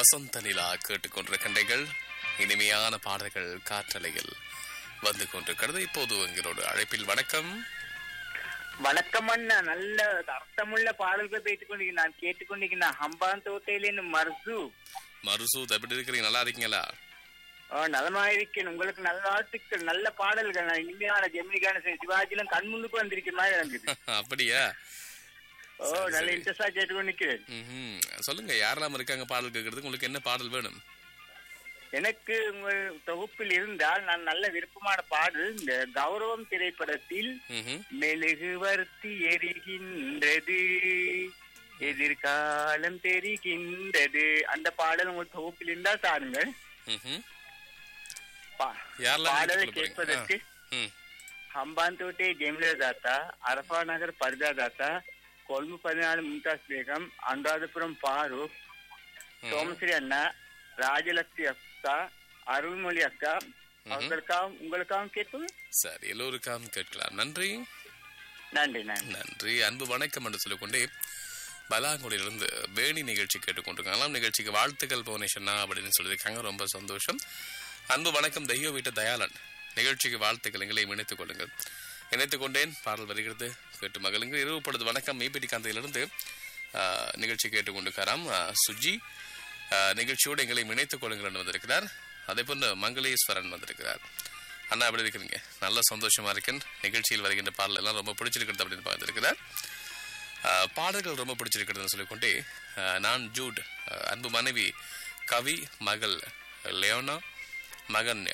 வசந்த நிலா கேட்டுக்கொண்டிருக்கின்றீர்கள் இனிமையான பாடல்கள் காற்றலையில் வந்து கொண்டிருக்கிறது இப்போது எங்களோட அழைப்பில் வணக்கம் வணக்கம் அண்ணா நல்ல அர்த்தமுள்ள பாடல்கள் பேசிக் கொண்டிருக்கிறேன் நான் கேட்டுக்கொண்டிருக்கிறேன் ஹம்பான் தோட்டையில மர்சு மருசூத் எப்படி இருக்கிறீங்க நல்லா இருக்கீங்களா ஆ, நலமா இருக்கேன் உங்களுக்கு நல்ல வாழ்த்துக்கள் நல்ல பாடல்கள் நான் இனிமையான ஜெமினிகான சிவாஜிலும் கண் முன்னுக்கு வந்திருக்கிற மாதிரி இருந்தது அப்படியா ஓ நல்ல இன்ட்ரெஸ்டா கேட்டுக்கொண்டு நிக்கிறேன் ம்ஹும். சொல்லுங்க யாரெல்லாம் இருக்காங்க பாடல் கேட்கறதுக்கு உங்களுக்கு என்ன பாடல் வேணும் எனக்கு உங்கள் தொகுப்பில் இருந்தால் நான் நல்ல விருப்பமான பாடல் இந்த கௌரவம் திரைப்படத்தில் ம்ஹும். மெழுகுவர்த்தி எரிகின்றது எதிர்காலம் தெரிகின்றது அந்த பாடல் உங்கள் தொகுப்பில் இருந்தால் தாருங்கள் ம்ஹும். பா- யாரெல்லாம் பாடலை இணைத்துக் கொள்ள போறீங்க? கேட்பதற்கு ஆ. ம். ஹம்பாந்தோட்டை ஜெமிலா தாத்தா அரபா நகர் பரிதா தாத்தா கொழும்பு பதினாலு மும்தாஸ் பேகம் அனுராதபுரம் பாரூக் சோமஸ்ரீ அண்ணா ராஜலட்சுமி அக்கா அருள்மொழி அக்கா அவர்களுக்காகவும் உங்களுக்காகவும் கேட்பது சரி எல்லோருக்காகவும் கேட்கலாம் நன்றி நன்றி நன்றி நன்றி அன்பு வணக்கம் என்று சொல்லிக்கொண்டே பலாங்குடியிலிருந்து வேணி நிகழ்ச்சி கேட்டுக்கொண்டிருக்காங்களாம் நிகழ்ச்சிக்கு வாழ்த்துக்கள் புவனேஸ்வரனா அப்படின்னு சொல்லியிருக்காங்க ரொம்ப சந்தோஷம் அன்பு வணக்கம் தெய்வ வீட்டு தயாளன் நிகழ்ச்சிக்கு வாழ்த்துக்கள் எங்களை இணைத்துக் கொள்ளுங்கள் இணைத்துக் கொண்டேன் பாடல் வருகிறது கேட்டு மகளுங்க இரவு பொழுது வணக்கம் மீபிடி காந்தையிலிருந்து ஆஹ், நிகழ்ச்சி கேட்டுக்கொண்டிருக்காராம் ஆஹ், சுஜி ஆஹ், நிகழ்ச்சியோடு எங்களை இணைத்துக் கொள்ளுங்கள் என்று வந்திருக்கிறார் அதே போன்று மங்களேஸ்வரன் வந்திருக்கிறார் அண்ணா எப்படி இருக்கிறீங்க நல்ல சந்தோஷமா இருக்கேன் நிகழ்ச்சியில் வருகின்ற பாடல் எல்லாம் ரொம்ப பிடிச்சிருக்கிறது அப்படின்னு பார்த்துருக்கிறார் ஆஹ், பாடல்கள் ரொம்ப பிடிச்சிருக்கிறதுன்னு சொல்லிக்கொண்டே ஆஹ், நான் ஜூட் ஆஹ், அன்பு மனைவி கவி மகள் லியோனா மகன்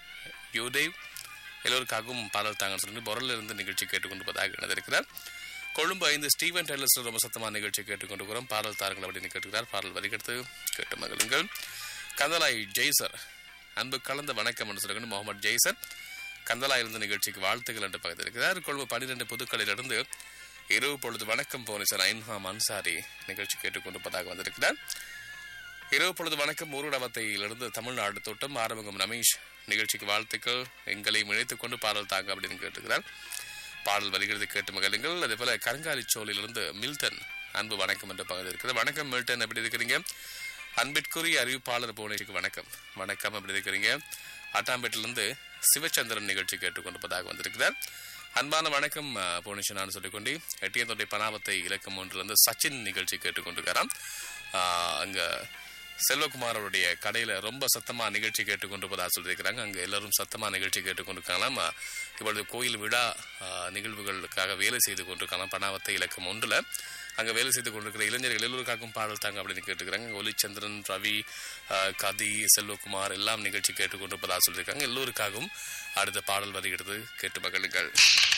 யூதேவ் எல்லோருக்காகவும் பாடல் தாங்கன்னு சொல்லி பொருளில் இருந்து நிகழ்ச்சி கேட்டுக்கொண்டு போதாக இணைந்திருக்கிறார் கொழும்பு ஐந்து ஸ்டீவன் டெய்லர்ஸ் ரொம்ப சத்தமான நிகழ்ச்சி கேட்டுக்கொண்டிருக்கிறோம் பாடல் தாருங்கள் அப்படின்னு கேட்டுக்கிறார் பாடல் வரிகெடுத்து கேட்டு மகளுங்கள் கந்தலாய் ஜெய்சர் அன்பு கலந்த வணக்கம் என்று சொல்லுங்கள் முகமது ஜெய்சர் கந்தலாய் இருந்த நிகழ்ச்சிக்கு வாழ்த்துக்கள் என்று பகிர்ந்திருக்கிறார் கொழும்பு பன்னிரண்டு புதுக்களிலிருந்து இரவு பொழுது வணக்கம் போனீசர் ஐன்ஹாம் அன்சாரி நிகழ்ச்சி கேட்டுக்கொண்டிருப்பதாக வந்திருக்கிறார் இரவு பொழுது வணக்கம் ஊருடவத்தையிலிருந்து தமிழ்நாடு தோட்டம் ஆரம்பம் ரமேஷ் நிகழ்ச்சிக்கு வாழ்த்துக்கள் எங்களை இணைத்துக் கொண்டு பாடல் தாங்க அப்படின்னு கேட்டுக்கிறார் பாடல் வருகிறது கேட்டு மகளுங்கள் அதே போல கருங்காலி சோலிலிருந்து மில்டன் அன்பு வணக்கம் என்று பகிர்ந்திருக்கிறார் வணக்கம் மில்டன் எப்படி இருக்கிறீங்க அன்பிற்குரிய அறிவிப்பாளர் புவனேஷுக்கு வணக்கம் வணக்கம் எப்படி இருக்கிறீங்க அட்டாம்பேட்டிலிருந்து சிவச்சந்திரன் நிகழ்ச்சி கேட்டுக்கொண்டிருப்பதாக வந்திருக்கிறார் அன்பான வணக்கம் அஹ், புவனேஸ்வர் நான் சொல்லிக்கொண்டு எட்டியந்தொட்டை பனாவத்தை இலக்கம் ஒன்றிலிருந்து சச்சின் நிகழ்ச்சி கேட்டுக்கொண்டிருக்காராம் ஆஹ், அங்க செல்வகுமார் அவருடைய கடையில ரொம்ப சத்தமா நிகழ்ச்சி கேட்டுக்கொண்டிருப்பதாக சொல்லியிருக்கிறாங்க அங்க எல்லாரும் சத்தமா நிகழ்ச்சி கேட்டுக்கொண்டிருக்காங்களாம் ஆஹ், இப்பொழுது கோயில் விழா ஆஹ், நிகழ்வுகளுக்காக வேலை செய்து கொண்டிருக்காங்க பனாவத்தை இலக்கம் ஒன்றுல அங்க வேலை செய்து கொண்டிருக்கிற இளைஞர்கள் எல்லோருக்காகவும் பாடல் தாங்க அப்படின்னு கேட்டுக்கிறாங்க அங்க ஒலிச்சந்திரன் ரவி ஆஹ், கதி செல்வகுமார் எல்லாம் நிகழ்ச்சி கேட்டுக்கொண்டிருப்பதாக சொல்லியிருக்காங்க எல்லோருக்காகவும் அடுத்த பாடல் வருகிறது கேட்டு மகளுங்கள்